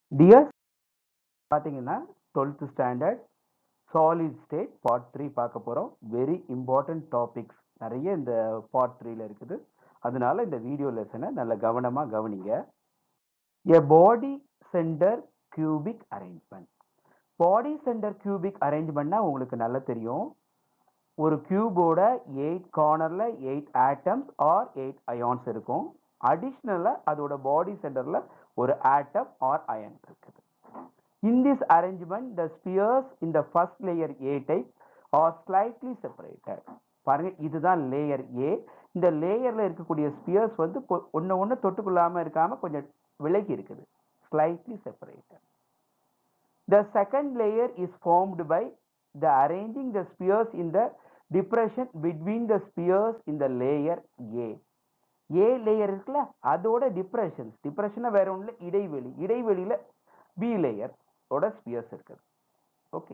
Dear பார்த்தீங்கன்னா twelfth standard solid state part three பார்க்க போகிறோம் வெரி இம்பார்ட்டன்ட் டாபிக்ஸ் நிறைய இந்த பார்ட் த்ரீல இருக்குது அதனால இந்த வீடியோ லெசனை நல்ல கவனமாக கவனிங்க a body centre cubic arrangement body centre cubic அரேஞ்ச்மெண்ட்னா உங்களுக்கு நல்லா தெரியும் ஒரு கியூபோட எயிட் கார்னரில் eight atoms or eight ions இருக்கும் அடிஷ்னலாக அதோட பாடி சென்டரில் ஒரு ஆட்டம் ஆர் அயன் இருக்குது In this arrangement, the spheres in the first layer A type are slightly separated. பாருங்க இதுதான் லேயர் ஏ இந்த லேயர்ல இருக்கக்கூடிய ஸ்பியர்ஸ் வந்து ஒன்று ஒன்று தொட்டுக்கொள்ளாம இருக்காம கொஞ்சம் விலகி இருக்குது slightly separated the second layer is formed by the arranging the spheres in the depression between the spheres in the layer A A layer இருக்குல்ல அதோட டிப்ரெஷன்ஸ் டிப்ரெஷனை வேற ஒன்றும் இல்லை இடைவெளி இடைவெளியில பி லேயர் ஓட ஸ்பியர்ஸ் இருக்குது okay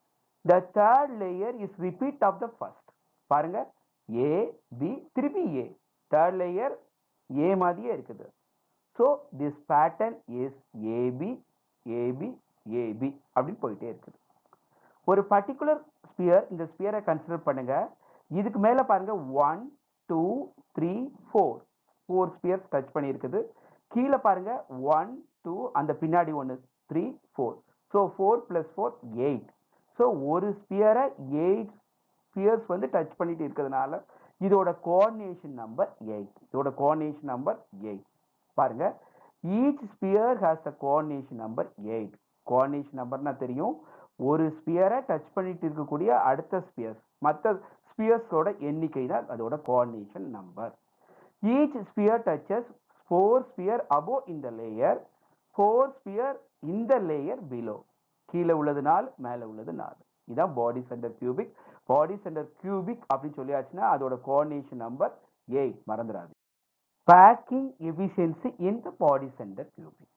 the third layer is repeat of the first பாருங்க ஏ பி திருப்பி ஏ தேர்ட் லேயர் ஏ மாதிரியே இருக்குது so this pattern is AB AB AB அப்படின்னு போயிட்டே இருக்குது ஒரு பர்டிகுலர் ஸ்பியர் இந்த ஸ்பியரை கன்சிடர் பண்ணுங்க இதுக்கு மேல பாருங்க one two three four four spheres touch பண்ணியிருக்குது கீழே பாருங்க ஒன் டூ அந்த பின்னாடி ஒன்று three four so four plus four eight so ஒரு ஸ்பியரை எயிட் ஸ்பியர்ஸ் வந்து டச் பண்ணிட்டு இருக்கிறதுனால இதோட கோஆர்டினேஷன் நம்பர் எயிட் இதோட கோஆர்டினேஷன் நம்பர் எயிட் பாருங்க each sphere has the coordination number eight coordination நம்பர்னா தெரியும் ஒரு ஸ்பியரை டச் பண்ணிட்டு இருக்கக்கூடிய அடுத்த ஸ்பியர்ஸ் மற்ற ஸ்பியர்ஸோட எண்ணிக்கை தான் அதோட coordination number each sphere touches four sphere above இந்த லேயர் ஃபோர் ஸ்பியர் இந்த லேயர் பிலோ கீழே உள்ளது நாலு மேலே உள்ளது நாலு இதான் body centre cubic body centre cubic அப்படின்னு சொல்லியாச்சுன்னா அதோட கோஆர்டினேஷன் நம்பர் எயிட் மறந்துடாது packing efficiency in the body centre cubic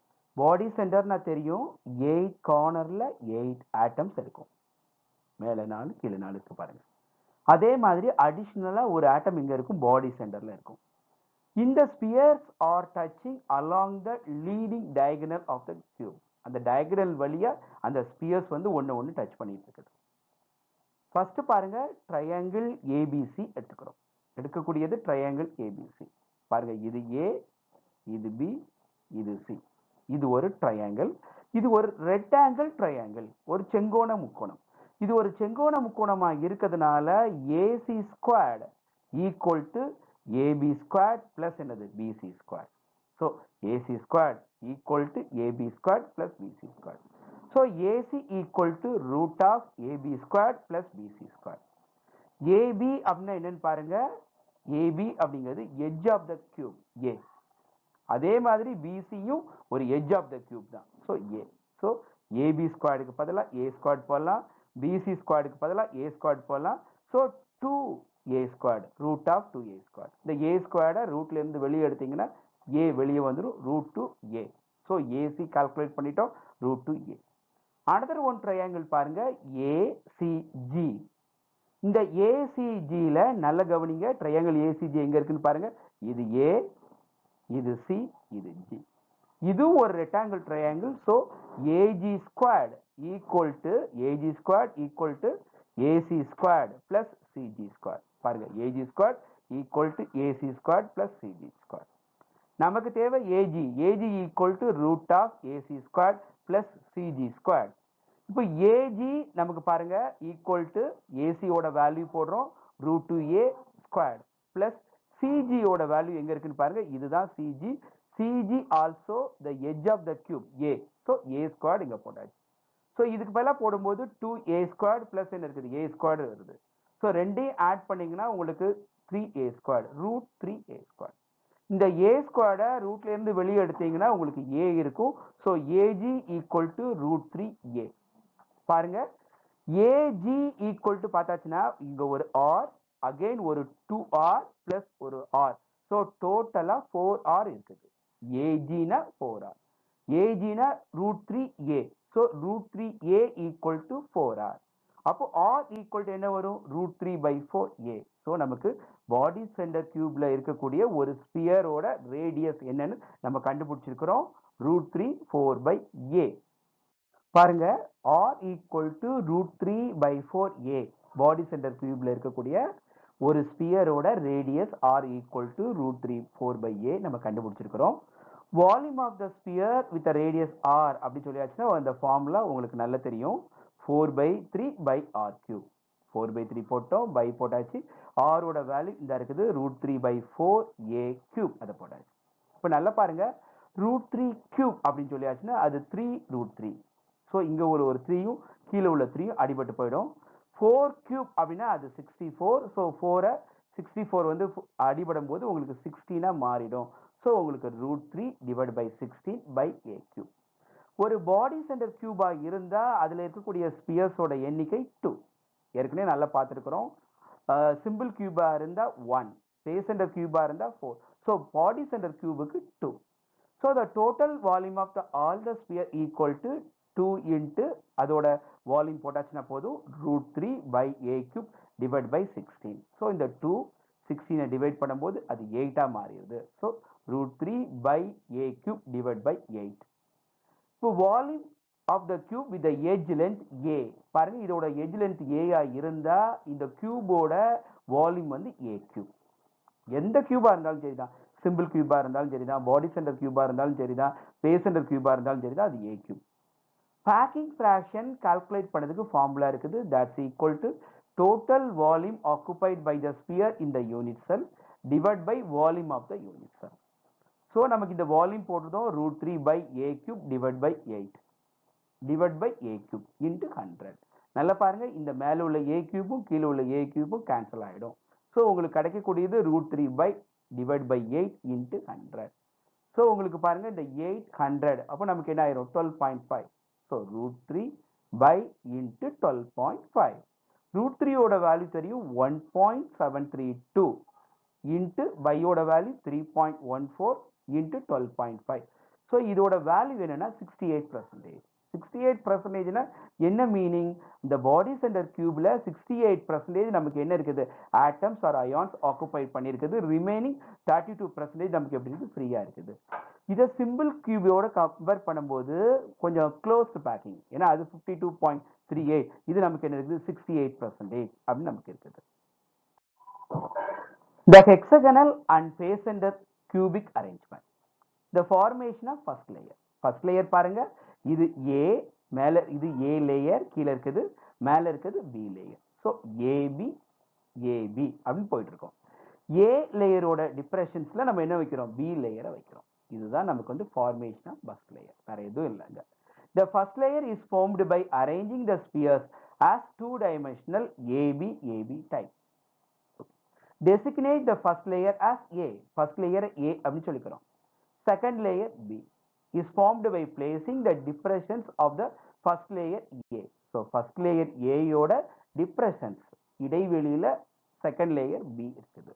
body சென்டர்னா தெரியும் எயிட் கார்னர்ல எயிட் ஆட்டம்ஸ் இருக்கும் மேலே நாலு கீழே நாலு இருக்கு பாருங்க அதே மாதிரி அடிஷ்னலாக ஒரு ஆட்டம் இங்கே இருக்கும் பாடி சென்டரில் இருக்கும் இந்த spheres are touching along the leading diagonal of the cube அந்த டயகனல் வழியா அந்த ஸ்பியர்ஸ் வந்து ஒன்று ஒன்று டச் பண்ணிட்டு இருக்குது ஃபர்ஸ்ட் பாருங்க ட்ரையாங்கிள் ஏபிசி எடுத்துக்கிறோம் எடுக்கக்கூடியது ட்ரையாங்கிள் ஏபிசி பாருங்க இது ஏ இது பி இது சி இது ஒரு ட்ரையாங்கிள் இது ஒரு ரெக்டாங்கிள் ட்ரையாங்கிள் ஒரு செங்கோண முக்கோணம் இது ஒரு செங்கோண முக்கோணமா இருக்கிறதுனால AC squared equal to AB squared plus என்னது BC squared so AC squared equal to AB squared plus BC squared so AC equal to root of AB squared plus BC squared AB அப்படின்னா என்னன்னு பாருங்க AB அப்படிங்கிறது edge of the cube A அதே மாதிரி பிசியும் ஒரு edge of the cube தான் so A so AB ஸ்கொயர்டுக்கு பதிலாக ஏ ஸ்கொயர்ட் போடலாம் பிசி ஸ்கொயர்டுக்கு பதிலாக ஏ ஸ்கொயர்ட் போடலாம் so two A squared root of two A squared இந்த ஏ ஸ்கொயர்டை ரூட்ல இருந்து வெளியே எடுத்தீங்கன்னா ஏ வெளியே வந்துடும் root two A so AC calculate பண்ணிட்டோம் root two A another one triangle பாருங்க ஏசிஜி இந்த ஏசிஜியில் நல்ல கவனிங்க ட்ரையாங்கிள் ஏசிஜி எங்க இருக்குன்னு பாருங்க இது ஏ இது சி இது ஜி இது ஒரு rectangle triangle so AG squared equal to AG squared equal to AC squared plus CG square பாருங்க AG square equal to AC square plus CG square நமக்கு தேவை AG AG equal to root of AC square plus CG square இப்போ AG நமக்கு பாருங்க equal to ஏசியோட value போடுறோம் root two A square plus சிஜியோட value எங்க இருக்குன்னு பாருங்க இதுதான் CG CG also the edge of the cube A so A square இங்க போட்டாச்சு ஸோ இதுக்கு பதிலாக போடும்போது டூ ஏ ஸ்கொயர் பிளஸ் என்ன இருக்குது ஏ ஸ்கொயர் வருது ஸோ ரெண்டையும் ஆட் பண்ணீங்கன்னா உங்களுக்கு three A square root three A square இந்த ஏ ஸ்கொயர்டை ரூட்ல இருந்து வெளியே எடுத்தீங்கன்னா உங்களுக்கு ஏ இருக்கும் so AG equal to root three A பாருங்க ஏஜி ஈக்குவல் டு பார்த்தாச்சுன்னா இங்க ஒரு ஆர் அகைன் ஒரு டூ ஆர் பிளஸ் ஒரு ஆர் ஸோ டோட்டலா ஃபோர் ஆர் இருக்குது ஏஜினா ஃபோர் ஆர் ஏஜினா root three A so root three A equal to four R அப்போ ஆர் ஈக்குவல் டு என்ன வரும் root three by four A so நமக்கு பாடி சென்டர் கியூப்ல இருக்கக்கூடிய ஒரு ஸ்பியரோட ரேடியஸ் என்னன்னு நம்ம கண்டுபிடிச்சிருக்கிறோம் root three four by A பாருங்க R equal to root three by four A body centre கியூப்ல இருக்கக்கூடிய ஒரு ஸ்பியரோட radius R equal to root three four by A நம்ம கண்டுபிடிச்சிருக்கிறோம் volume of the sphere with radius R அப்படி சொல்லியாச்சுன்னா அந்த ஃபார்முலா உங்களுக்கு நல்லா தெரியும் four by three pi R cube four by three போட்டோம் பை போட்டாச்சு ஆரோட வேல்யூ இந்த இருக்குது root three by four A cube அதை போட்டாச்சு இப்போ நல்லா பாருங்க ரூட் த்ரீ கியூப் அப்படின்னு சொல்லியாச்சுன்னா அது த்ரீ ரூட் த்ரீ ஸோ இங்கே ஒரு ஒரு த்ரீயும் கீழே உள்ள த்ரீயும் அடிபட்டு போயிடும் ஃபோர் கியூப் அப்படின்னா அது சிக்ஸ்டி ஃபோர் ஸோ ஃபோரை சிக்ஸ்டி ஃபோர் வந்து அடிபடும் போது உங்களுக்கு சிக்ஸ்டீனாக மாறிடும் ஸோ உங்களுக்கு root three divide by sixteen pi A cube ஒரு பாடி சென்டர் கியூபா இருந்தால் அதில் இருக்கக்கூடிய ஸ்பியர்ஸோட எண்ணிக்கை டூ ஏற்கனவே நல்லா பார்த்துருக்குறோம் சிம்பிள் கியூபா இருந்தால் ஒன் பேஸ் சென்டர் கியூபா இருந்தால் ஃபோர் ஸோ பாடி சென்டர் கியூபுக்கு two so the total volume of the all the sphere equal to two into அதோட வால்யூம் போட்டாச்சுன்னா போதும் root three pi A cube divide by sixteen so இந்த two சிக்ஸ்டீனை divide பண்ணும்போது அது எயிட்டாக மாறிடுது so root three pi A cube divide by eight இப்போ volume of the cube with edge length ஏ பாருங்க இதோட எஜ் லென்த் ஏயா இருந்தா இந்த கியூபோட வால்யூம் வந்து ஏ கியூப் எந்த கியூபா இருந்தாலும் சரிதான் சிம்பிள் கியூபா இருந்தாலும் சரிதான் பாடி சென்டர் கியூபா இருந்தாலும் சரிதான் பேஸ் சென்டர் கியூபா இருந்தாலும் சரிதான் அது A cube packing fraction calculate பண்ணதுக்கு ஃபார்முலா இருக்குது that's equal to total volume occupied by the sphere in the unit cell divide by volume of the unit cell so நமக்கு இந்த volume போட்டதும் root three pi A cube divide by eight divide by A cube into hundred நல்லா பாருங்க இந்த மேலே உள்ள ஏ கியூபும் கீழே உள்ள ஏ கியூபும் கேன்சல் ஆகிடும் ஸோ உங்களுக்கு கிடைக்கக்கூடியது root three pi divide by eight into hundred so உங்களுக்கு பாருங்க இந்த எயிட் ஹண்ட்ரட் அப்போ நமக்கு என்ன ஆயிரும் twelve point five so root three pi into twelve point five root த்ரீயோட வேல்யூ தெரியும் one point seven three two into பையோட value three point one four into twelve point five so இதோட value என்னன்னா sixty eight percentage sixty eight பர்சன்டேஜ்னா என்ன meaning இந்த body centre கியூப்ல sixty eight percentage நமக்கு என்ன இருக்குது ஆட்டம்ஸ் ஆர் அயான்ஸ் ஆக்குபை பண்ணியிருக்குது ரிமைனிங் தேர்ட்டி டூ பர்சன்டேஜ் நமக்கு எப்படி இருக்குது ஃப்ரீயாக இருக்குது இதை சிம்பிள் கியூபோட கம்பேர் பண்ணும்போது கொஞ்சம் க்ளோஸ்டு பேக்கிங் ஏன்னா அது fifty two point three eight இது நமக்கு என்ன இருக்குது சிக்ஸ்டி எயிட் பர்சன்டேஜ் அப்படின்னு நமக்கு இருக்குது The hexagonal and face center cubic arrangement. The formation of first layer. First layer பாருங்க இது A மேல இது A layer கீழே இருக்குது மேல இருக்குது B layer. So AB AB அப்படின்னு போயிட்டு இருக்கோம் A லேயரோட டிப்ரெஷன்ஸ்ல நம்ம என்ன வைக்கிறோம் B லேயரை வைக்கிறோம் இதுதான் நமக்கு வந்து ஃபார்மேஷன் ஆஃப் ஃபர்ஸ்ட் லேயர் வேற எதுவும் இல்லைங்க The first layer is formed by arranging the spheres as two dimensional AB AB type. designate the first layer as A. First layer A அப்படின்னு சொல்லிக்கிறோம். Second layer B is formed by placing the depressions of the first layer A. So first layer A யோட depressions இடைவெளியில second layer B இருக்குது.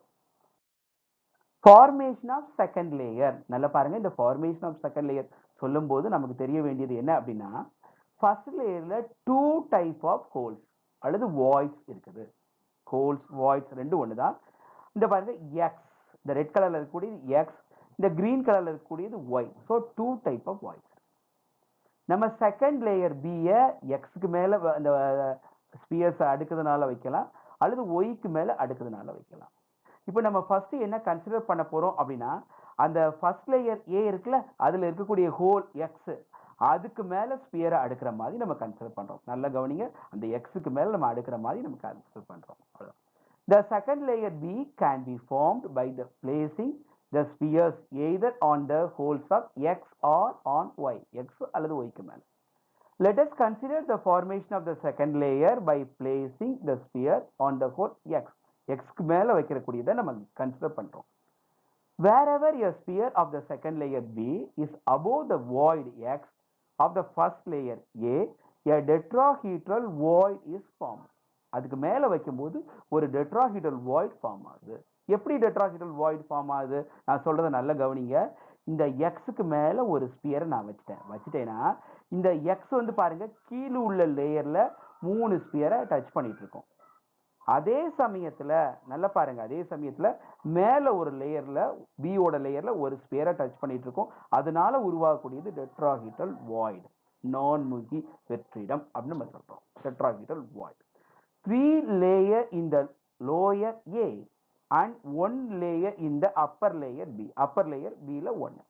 Formation of second layer நல்லா பாருங்க இந்த formation of second layer சொல்லும்போது நமக்கு தெரிய வேண்டியது என்ன அப்படின்னா first layerல two type of holes அல்லது voids இருக்குது ஹோல்ஸ் வாய்ட்ஸ் ரெண்டும் ஒன்று தான் இந்த பாருங்க எக்ஸ் இந்த ரெட் கலர்ல இருக்கக்கூடியது எக்ஸ் இந்த கிரீன் கலர்ல இருக்கக்கூடியது Y so two type of voids நம்ம செகண்ட் லேயர் பியை எக்ஸுக்கு மேலே அந்த ஸ்பியர்ஸ் அடுக்கிறதுனால வைக்கலாம் அல்லது ஒய்க்கு மேலே அடுக்கிறதுனால வைக்கலாம் இப்போ நம்ம ஃபர்ஸ்ட் என்ன கன்சிடர் பண்ண போறோம் அப்படின்னா அந்த ஃபர்ஸ்ட் லேயர் ஏ இருக்குல்ல அதில் இருக்கக்கூடிய ஹோல் எக்ஸ் அதுக்கு மேலே ஸ்பியரை அடுக்கிற மாதிரி நம்ம கன்சிடர் பண்ணுறோம் நல்ல கவனிங்க அந்த எக்ஸுக்கு மேலே நம்ம அடுக்கிற மாதிரி நம்ம கன்சிடர் பண்ணுறோம் அவ்வளோதான் The second layer B can be formed by the placing the spheres either on the holes of X or on Y. X அல்லது Y க்கு மேல. Let us consider the formation of the second layer by placing the sphere on the hole X. X க்கு மேல வைக்கிறக்கூடியதை நம்ம consider பண்றோம். Wherever a sphere of the second layer B is above the void X of the first layer A, a tetrahedral void is formed. அதுக்கு மேல வைக்கும்போது ஒரு டெட்ராஹிடல் void form ஆகுது எப்படி டெட்ராஹிடல் வாய்ட் ஃபார்ம் ஆகுது நான் சொல்றதை நல்லா கவனிங்க இந்த எக்ஸுக்கு மேல ஒரு ஸ்பியரை நான் வச்சுட்டேன் வச்சுட்டேன்னா இந்த எக்ஸ் வந்து பாருங்க கீழே உள்ள லேயர்ல மூணு ஸ்பியரை டச் பண்ணிட்டு இருக்கோம் அதே சமயத்துல நல்லா பாருங்க அதே சமயத்துல மேல ஒரு லேயர்ல பியோட லேயர்ல ஒரு ஸ்பியரை டச் பண்ணிட்டு இருக்கோம் அதனால உருவாகக்கூடியது டெட்ராஹீட்டல் வாய்டு நான் முகி வெற்றிடம் அப்படின்னு நம்ம சொல்றோம் டெட்ராஹீட்டல் வாய்டு த்ரீ லேயர் இந்த lower A and one layer இந்த upper layer B upper layer பில ஒன்னு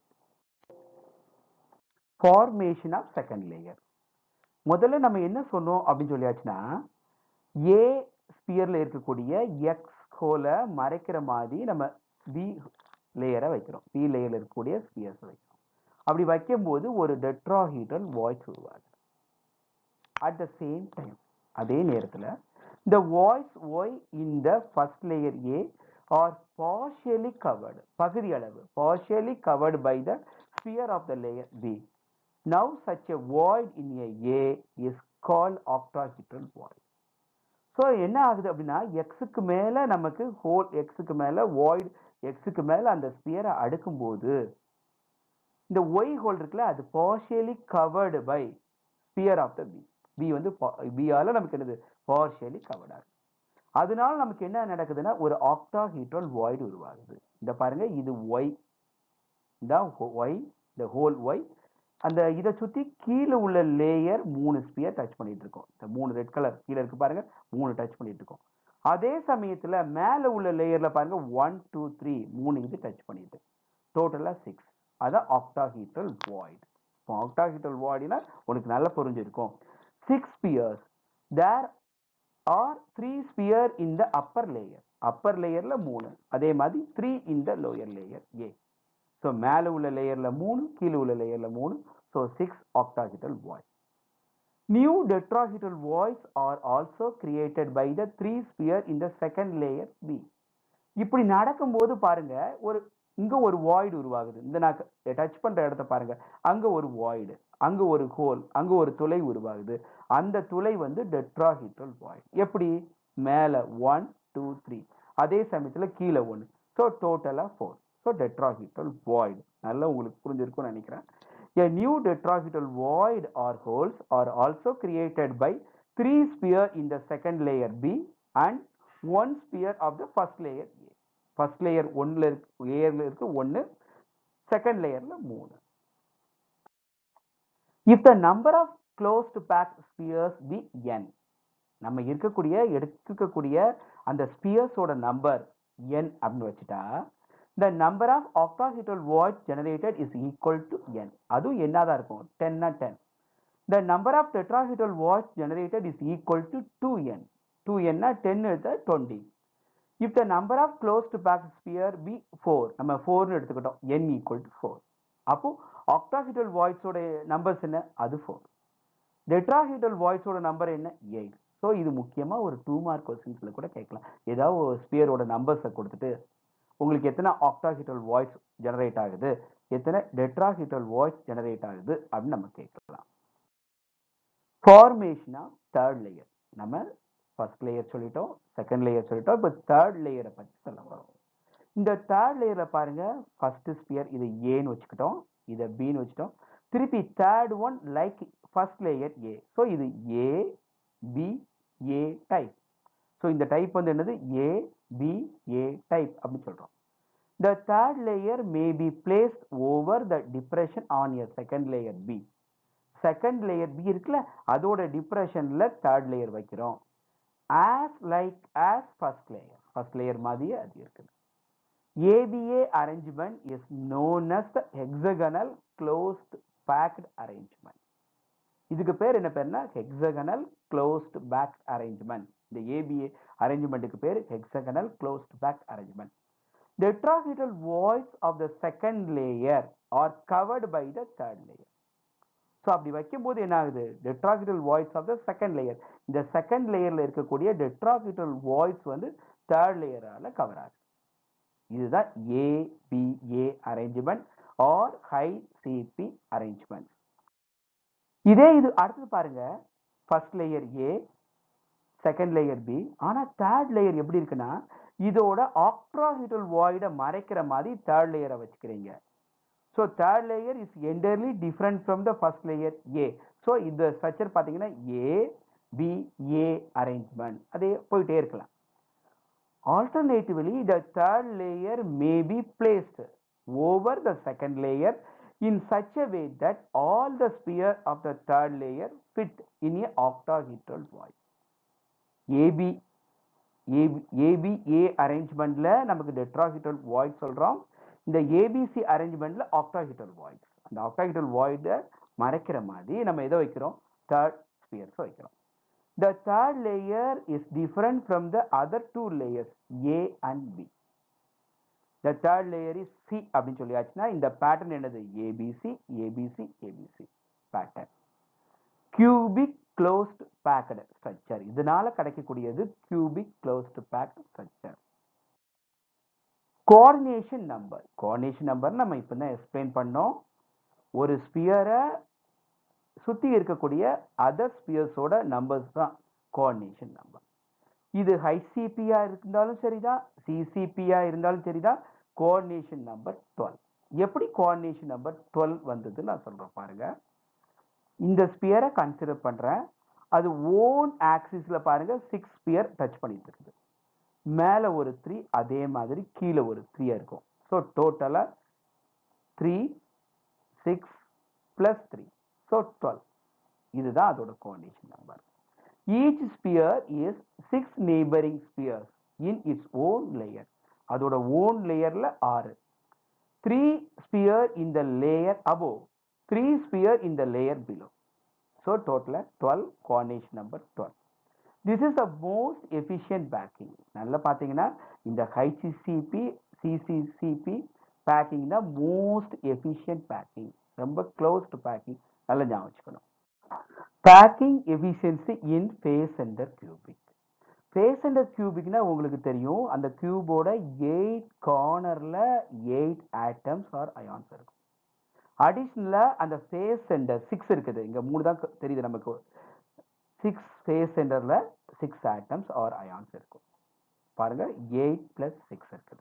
ஃபார்மேஷன் ஆஃப் செகண்ட் லேயர் முதல்ல நம்ம என்ன சொன்னோம் அப்படின்னு சொல்லியாச்சுன்னா ஏ ஸ்பியர்ல இருக்கக்கூடிய எக்ஸ் ஹோலை மறைக்கிற மாதிரி நம்ம பி லேயரை வைக்கிறோம் பி லேயர்ல இருக்கக்கூடிய ஸ்பியர்ஸ் வைக்கிறோம் அப்படி வைக்கும்போது ஒரு டெட்ராஹீட்ரல் வாய்ஸ் உருவாகுது அட் த சேம் டைம் அதே நேரத்தில் இந்த வாய்ஸ் ஒய் இந்த first layer A are partially covered பகுதி அளவு partially covered by the sphere of the layer B. Now such a void in a A is called octahedral void. So என்ன ஆகுது அப்படின்னா எக்ஸுக்கு மேலே நமக்கு ஹோல் எக்ஸுக்கு மேலே வாய்ட் எக்ஸுக்கு மேலே அந்த ஸ்பியரை அடுக்கும்போது இந்த ஒய் ஹோல் இருக்குல்ல அது partially covered by sphere of the B B வந்து பியால நமக்கு என்னது partially covered ஆகுது அதனால நமக்கு என்ன நடக்குதுன்னா ஒரு ஆக்டாஹீட்ரல் வாய்டு உருவாகுது இந்த பாருங்க இது ஒய் இதான் ஒய் இந்த ஹோல் ஒய் அந்த இதை சுத்தி கீழே உள்ள லேயர் மூணு ஸ்பியர் டச் பண்ணிட்டு இருக்கோம் இந்த மூணு ரெட் கலர் கீழே இருக்கு பாருங்க மூணு டச் பண்ணிட்டு இருக்கோம் அதே சமயத்துல மேல உள்ள லேயர்ல பாருங்க ஒன் டூ த்ரீ மூணு இது டச் பண்ணிட்டு டோட்டலா சிக்ஸ் அதான் ஆக்டாஹீட்ரல் வாய்டு இப்போ ஆக்டாஹீட்ரல் வாய்டுனா உனக்கு நல்லா புரிஞ்சிருக்கும் six spheres there are three sphere in the upper layer upper லேயர்ல மூணு அதே மாதிரி three in the lower layer A so மேலே உள்ள லேயர்ல மூணு கீழே உள்ள லேயர்ல மூணு so six octahedral voids new tetrahedral voids are also created by the three sphere in the second layer B இப்படி நடக்கும்போது பாருங்க ஒரு இங்க ஒரு வாய்டு உருவாகுது இந்த நான் டச் பண்ற இடத்த பாருங்க அங்க ஒரு வாய்டு அங்க ஒரு ஹோல் அங்க ஒரு துளை உருவாகுது அந்த துளை வந்து டெட்ராஹிட்ரல் வாய்டு எப்படி மேல ஒன் டூ த்ரீ அதே சமயத்துல கீழே ஒன்று ஸோ டோட்டலா ஃபோர் ஸோ டெட்ராஹிட்ரல் வாய்டு நல்லா உங்களுக்கு புரிஞ்சிருக்கும்னு நினைக்கிறேன் A new tetrahedral void or holes are also created by three sphere in the second layer B and one sphere of the first layer A. First layer ஒன்ல இருக்கு ஏர்ல இருக்கு ஒன்னு second லேயர்ல மூணு if the number of closed packed spheres be n நம்ம இருக்கக்கூடிய எடுத்துக்கக்கூடிய அந்த ஸ்பியர்ஸோட number n அப்படின்னு வச்சுட்டா the number of octahedral voids generated is equal to n அதுவும் என்னதான் இருக்கும் 10 னா 10 the number of tetrahedral voids generated is equal to 2n 2n னா 10 is 20 if the number of closed packed sphere be 4 நம்ம 4 னு எடுத்துக்கிட்டோம் n equal to 4 அப்போ octahedral voids ஓட நம்பர்ஸ் என்ன அது 4 டெட்ராஹீட்ரல் வாய்ஸோட நம்பர் என்ன எயிட் ஸோ இது முக்கியமா ஒரு டூ மார்க் கொஸ்டின்ஸ்ல கூட கேட்கலாம் ஏதாவது ஒரு ஸ்பியரோட நம்பர்ஸை கொடுத்துட்டு உங்களுக்கு எத்தனை ஆக்டாஹீட்ரல் வாய்ஸ் ஜெனரேட் ஆகுது எத்தனை டெட்ராஹீட்ரல் வாய்ஸ் ஜெனரேட் ஆகுது அப்படின்னு நம்ம கேட்கலாம் ஃபார்மேஷனா தேர்ட் லேயர் நம்ம ஃபர்ஸ்ட் லேயர் சொல்லிட்டோம் செகண்ட் லேயர் சொல்லிட்டோம் இப்போ தேர்ட் லேயரை பற்றி சொல்ல போகிறோம் இந்த தேர்ட் லேயரில் பாருங்க ஃபர்ஸ்ட் ஸ்பியர் இது ஏன்னு வச்சுக்கிட்டோம் இதை பின்னு வச்சுட்டோம் திருப்பி third one like first layer A so இது A B A type so இந்த டைப் வந்து என்னது ஏ பி ஏ டைப் அப்படின்னு சொல்றோம் The third layer may be placed over the depression on a second layer B. Second layer B இருக்குல்ல அதோட டிப்ரெஷன்ல third layer வைக்கிறோம் as like as first layer first layer மாதிரியே அது இருக்குது ABA arrangement is known as the hexagonal closed packed arrangement இதுக்கு பேர் என்ன பேர்னா ஹெக்ஸகனல் க்ளோஸ்ட் பேக் அரேஞ்ச்மெண்ட் இந்த ஏபிஏ அரேஞ்ச்மெண்ட்டுக்கு பேர் hexagonal closed pack arrangement tetrahedral voids of the second layer are covered by the third layer so அப்படி வைக்கும்போது என்ன ஆகுது tetrahedral voids of the second layer இந்த செகண்ட் லேயர்ல இருக்கக்கூடிய டெட்ராகிட்டல் வாய்ஸ் வந்து தேர்ட் லேயரால கவர் ஆகுது இதுதான் ABA arrangement or HCP arrangement இதே இது அடுத்தது பாருங்க first layer A second layer B ஆனா தேர்ட் லேயர் எப்படி இருக்குன்னா இதோட ஆக்ட்ராஹிடல் வாய்டை மறைக்கிற மாதிரி தேர்ட் லேயரை வச்சுக்கிறீங்க so third layer is entirely different from the first layer A so இந்த ஸ்ட்ரக்சர் பார்த்தீங்கன்னா ஏ பி ஏ அரேஞ்ச்மெண்ட் அதே போயிட்டே இருக்கலாம் Alternatively, the third layer may be placed over the second layer in such a way that all the sphere of the third layer fit in a octahedral void. AB ABA அரேஞ்ச்மெண்ட்ல நமக்கு tetrahedral void சொல்றோம் இந்த ABC அரேஞ்ச்மெண்ட்ல octahedral void அந்த octahedral வாய்டை மறைக்கிற மாதிரி நம்ம எதை வைக்கிறோம் தேர்ட் ஸ்பியர்ஸ் வைக்கிறோம் The third layer is different from the other two layers A and B. The third layer is C அப்படின்னு சொல்லியாச்சுன்னா இந்த பேட்டர்ன் என்னது ABC ABC ABC pattern cubic closed packed structure இதனால கிடைக்கக்கூடியது cubic closed pack structure coordination number coordination number நம்ம இப்போ தான் explain பண்ணோம் ஒரு ஸ்பியரை சுற்றி இருக்கக்கூடிய அதர் ஸ்பியர்ஸோட நம்பர்ஸ் தான் கோஆர்டினேஷன் நம்பர் இது ஹைசிபியா இருந்தாலும் சரிதான் சிசிபியா இருந்தாலும் சரிதான் கோஆர்டினேஷன் நம்பர் டுவெல் எப்படி கோஆர்டினேஷன் நம்பர் டுவெல் வந்தது நான் சொல்றேன் பாருங்க இந்த ஸ்பியரை கன்சிடர் பண்றேன் அது ஓன் ஆக்சிஸ்ல பாருங்க சிக்ஸ் ஸ்பியர் டச் பண்ணிட்டு இருக்குது மேலே ஒரு த்ரீ அதே மாதிரி கீழே ஒரு த்ரீ இருக்கும் ஸோ டோட்டலாக three six plus three so twelve இதுதான் அதோட coordination number each sphere is six neighbouring spheres in its own layer அதோட ஓன் லேயர்ல ஆறு three sphere in the layer above three sphere in the layer below so டோட்டலாக twelve coordination number twelve this is the most efficient packing நல்லா பார்த்தீங்கன்னா இந்த ஹைசிசிபி CCP packing தான் most efficient packing ரொம்ப க்ளோஸ்டு பேக்கிங் நல்லா ஞாபகம் வச்சுக்கணும் பேக்கிங் எஃபிஷியன்சி இன் face centre cubic face centre கியூபிக்னா உங்களுக்கு தெரியும் அந்த கியூபோட எயிட் கார்னரில் எயிட் ஆட்டம்ஸ் ஆர் அயான்ஸ் இருக்கும் அடிஷ்னலாக அந்த ஃபேஸ் சென்டர் சிக்ஸ் இருக்குது இங்கே மூணு தான் தெரியுது நமக்கு சிக்ஸ் ஃபேஸ் சென்டரில் சிக்ஸ் ஆட்டம்ஸ் ஆர் அயான்ஸ் இருக்கும் பாருங்க எயிட் பிளஸ் சிக்ஸ் இருக்குது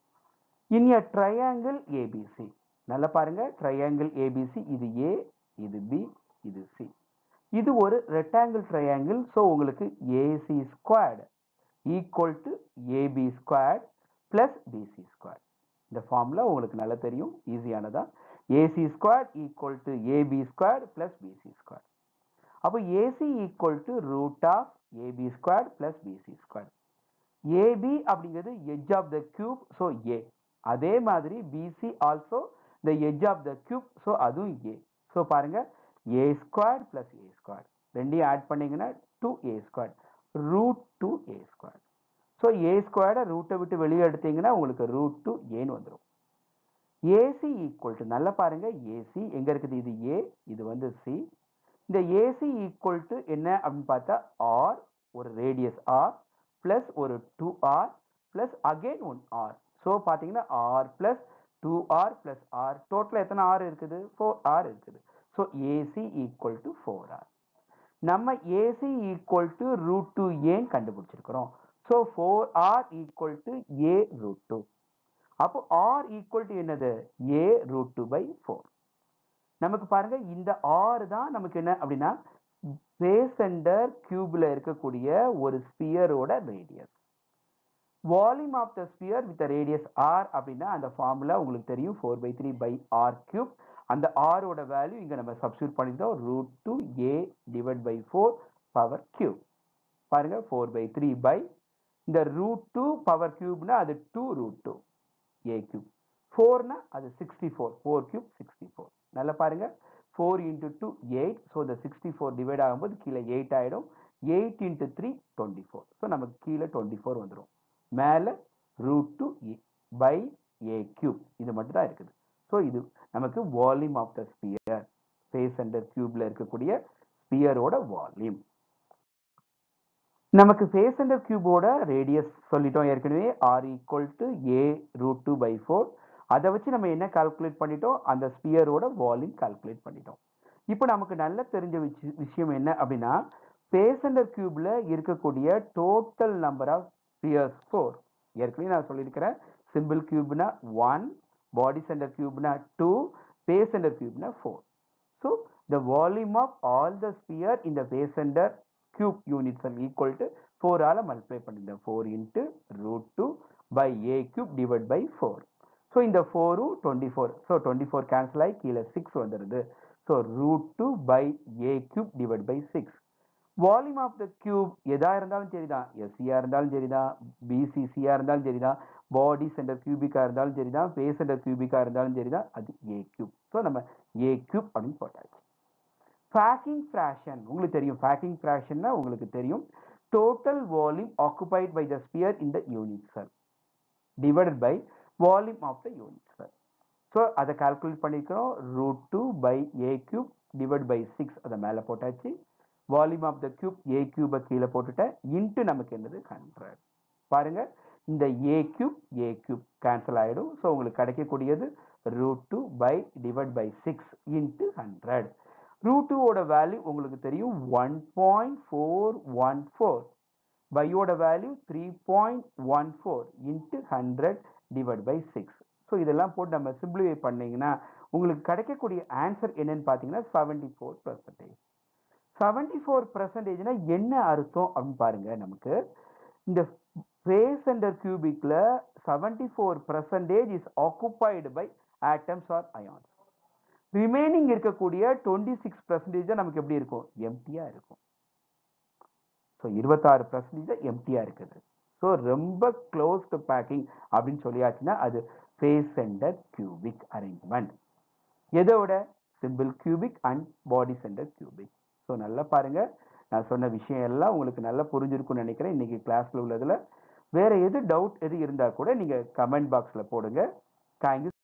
இன் எ ட்ரையாங்கிள் ஏபிசி நல்லா பாருங்க ட்ரையாங்கிள் ஏபிசி இது ஏ இது பி இது சி இது ஒரு ரெக்டாங்கிள் ட்ரையாங்கிள் ஸோ உங்களுக்கு AC squared equal to AB squared plus BC squared இந்த ஃபார்முலா உங்களுக்கு நல்லா தெரியும் ஈஸியானதா AC squared equal to AB squared plus BC squared அப்போ AC equal to root of AB squared plus BC squared AB அப்படிங்கிறது edge of the cube so A அதே மாதிரி BC also the edge of the cube so அதுவும் A so பாருங்க A square plus A square ரெண்டையும் add பண்ணீங்கன்னா two A square root two A square so A ஸ்கொயர்டை ரூட்டை விட்டு வெளியே எடுத்தீங்கன்னா உங்களுக்கு ரூட் டூ ஏன்னு வந்துடும் ஏசி ஈக்குவல் டு நல்லா பாருங்க ஏசி எங்க இருக்குது இது ஏ இது வந்து சி இந்த ஏசி ஈக்குவல் டு என்ன அப்படின்னு பார்த்தா ஆர் ஒரு ரேடியஸ் ஆர் பிளஸ் ஒரு two R plus again one r so பார்த்தீங்கன்னா r plus two R plus r டோட்டலாக எத்தனை ஆர் இருக்குது ஃபோர் ஆர் இருக்குது so AC equal to four r நம்ம AC equal to root two ஏன்னு கண்டுபிடிச்சிருக்கிறோம் so four r equal to A root two அப்போ R equal to என்னது A root two by four நமக்கு பாருங்க இந்த ஆர் தான் நமக்கு என்ன அப்படின்னா பேஸ் சென்டர் கியூப்ல இருக்கக்கூடிய ஒரு ஸ்பியரோட radius volume of the sphere with radius r அப்படின்னா அந்த ஃபார்முலா உங்களுக்கு தெரியும் four by three pi R cube அந்த ஆரோட வேல்யூ இங்க நம்ம சப்ஸ்டியூட் பண்ணிட்டோம் root two A divide by four power cube பாருங்க ஃபோர் பை த்ரீ பை இந்த ரூட் டூ பவர் கியூப்னா அது two root two A cube ஃபோர்னா அது sixty four four cube sixty four நல்லா பாருங்க four into two eight so இந்த sixty four divide ஆகும்போது கீழே எயிட் ஆகிடும் eight into three twenty four so நமக்கு கீழே டுவெண்ட்டி ஃபோர் வந்துடும் மேலே root two pi A cube இது மட்டும் தான் இருக்குது ஸோ இது நமக்கு volume of the sphere face under கியூப்ல இருக்கக்கூடிய ஸ்பியரோட வால்யூம் நமக்கு ஃபேஸ் அண்டர் கியூபோட ரேடியஸ் சொல்லிட்டோம் ஏற்கனவே r equal to A root two by four அதை வச்சு நம்ம என்ன கால்குலேட் பண்ணிட்டோம் அந்த ஸ்பியரோட வால்யூம் கால்குலேட் பண்ணிட்டோம் இப்போ நமக்கு நல்ல தெரிஞ்ச விஷ- விஷயம் என்ன அப்படின்னா ஃபேஸ் அண்டர் கியூப்ல இருக்கக்கூடிய total number of spheres four ஏற்கனவே நான் சொல்லியிருக்கிறேன் சிம்பிள் கியூப்னா ஒன் பாடி சென்டர் கியூப்னா டூ ஃபேஸ் சென்டர் கியூப்னா four so the volume of all the sphere இந்த face centre cube unit cell equal to ஃபோரால் மல்டிப்ளை பண்ணிட்டேன் four into root two pi A cube divide by four so இந்த ஃபோரும் twenty four so twenty four cancel ஆகி கீழே six வந்துடுது so root two pi A cube divide by six volume of the cube எதா இருந்தாலும் சரிதான் எஸ்சியா இருந்தாலும் சரிதான் பிசிசியா இருந்தாலும் சரிதான் பாடி சென்டர் கியூபிக்கா இருந்தாலும் சரிதான் ஃபேஸ் சென்டர் கியூபிக்கா இருந்தாலும் சரிதான் அது ஏ கியூப் ஸோ நம்ம ஏ கியூப் அப்படின்னு போட்டாச்சு ஃபேக்கிங் ஃப்ராக்ஷன் உங்களுக்கு தெரியும் ஃபேக்கிங் ஃப்ராக்ஷன்னா உங்களுக்கு தெரியும் total volume occupied by the sphere in the unit cell divided by volume of the unit cell so அதை கால்குலேட் பண்ணிக்கிறோம் root two pi A cube divide by six அதை மேலே போட்டாச்சு volume of the cube A கியூபை கீழே போட்டுட்டேன் into நமக்கு என்னது ஹண்ட்ரட் பாருங்க இந்த A cube A cube cancel ஆகிடும் ஸோ உங்களுக்கு கிடைக்கக்கூடியது root two pi divide by six into hundred root டூவோட வேல்யூ உங்களுக்கு தெரியும் one point four one four பையோட value three point one four into hundred divide by six so இதெல்லாம் போட்டு நம்ம சிம்பிளிஃபை பண்ணீங்கன்னா உங்களுக்கு கிடைக்கக்கூடிய ஆன்சர் என்னன்னு பார்த்தீங்கன்னா seventy four percentage seventy four பர்சன்டேஜ்னா என்ன அர்த்தம் அப்படின்னு பாருங்க நமக்கு இந்த ஃபேஸ் சென்டர் கியூபிக்ல seventy four percentage is occupied by atoms or ions remaining இருக்கக்கூடிய டுவெண்ட்டி சிக்ஸ் பர்சன்டேஜ் தான் நமக்கு எப்படி இருக்கும் எம்டியா இருக்கும் ஸோ இருபத்தாறு பர்சன்டேஜ் எம்டியா இருக்குது ஸோ ரொம்ப க்ளோஸ் டு பேக்கிங் அப்படின்னு சொல்லியாச்சுன்னா அது ஃபேஸ் சென்டர் கியூபிக் அரேஞ்ச்மெண்ட் எதோட simple cubic and body centre cubic so நல்லா பாருங்க நான் சொன்ன விஷயம் எல்லாம் உங்களுக்கு நல்லா புரிஞ்சிருக்கும்னு நினைக்கிறேன் இன்னைக்கு கிளாஸ்ல உள்ளதுல வேற எது டவுட் எது இருந்தா கூட நீங்க கமெண்ட் பாக்ஸ்ல போடுங்க தேங்க்யூ